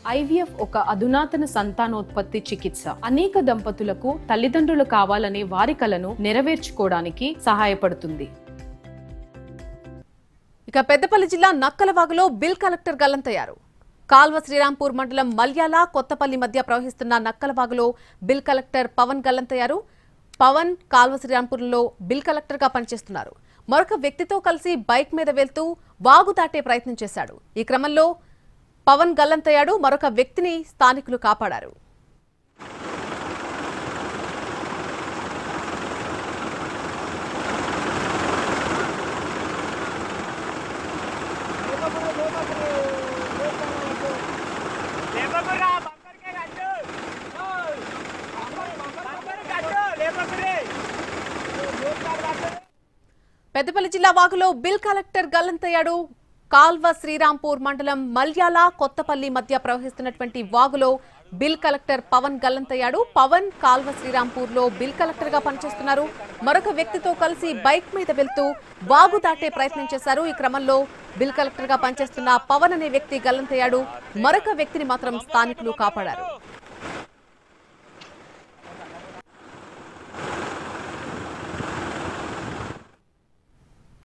IVF ఒక అధునాతన సంతానోత్పత్తి చికిత్స అనేక దంపతులకు తల్లిదండ్రులు కావాలనే వారి కలను నెరవేర్చుకోవడానికి సహాయపడుతుంది ఇక పెద్దపల్లి జిల్లా నక్కలవాగులో బిల్ కలెక్టర్ గల్లంతయ్యారు కాల్వ శ్రీరాంపూర్ మండలం మల్యాల కొత్తపల్లి మధ్య ప్రవహిస్తున్న నక్కలవాగులో బిల్ కలెక్టర్ పవన్ గల్లంతయ్యారు పవన్ కాల్వ శ్రీరాంపూర్లో బిల్ కలెక్టర్ గా పనిచేస్తున్నారు మరొక వ్యక్తితో కలిసి బైక్ మీద వెళ్తూ వాగు దాటే ప్రయత్నం చేశాడు ఈ క్రమంలో పవన్ గల్లంతయ్యాడు మరొక వ్యక్తిని స్థానికులు కాపాడారు లేపకురా బంపర్కే కట్టు ఓయ్! బంపర్ కట్టు లేపకురే పెద్దపల్లి జిల్లా వాగులో బిల్ కలెక్టర్ గల్లంతయ్యాడు కాల్వ శ్రీరాంపూర్ మండలం మల్యాల కొత్తపల్లి మధ్య ప్రవహిస్తున్నటువంటి వాగులో బిల్ కలెక్టర్ పవన్ గల్లంతయ్యాడు పవన్ కాల్వ శ్రీరాంపూర్ లో బిల్ కలెక్టర్ గా పనిచేస్తున్నారు మరొక వ్యక్తితో కలిసి బైక్ మీద వెళ్తూ వాగు దాటే ప్రయత్నం చేశారు ఈ క్రమంలో బిల్ కలెక్టర్ గా పనిచేస్తున్న పవన్ అనే వ్యక్తి గల్లంతయ్యాడు మరొక వ్యక్తిని మాత్రం స్థానికులు కాపాడారు